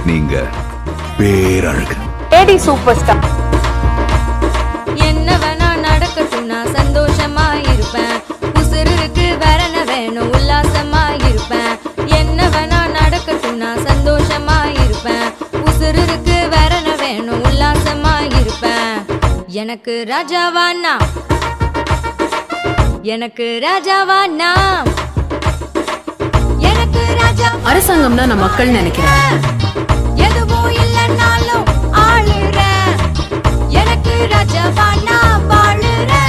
நீங்க பேரழகு lady super star என்ன வேணா நடக்கட்டும் நான் சந்தோஷமா இருப்பேன் உசுருக்கு வேறன வேணும் உல்லாசமா இருப்பேன் என்ன வேணா நடக்கட்டும் நான் சந்தோஷமா இருப்பேன் உசுருக்கு வேறன வேணும் உல்லாசமா இருப்பேன் எனக்கு ராஜாவானா எனக்கு ராஜாவானா எனக்கு ராஜா அரசாங்கம்னா நான் மக்கள் நினைக்கிறேன் எதுவும் இல்லைன்னாலும் ஆளுற எனக்கு ராஜாவா நான் வாழுறேன்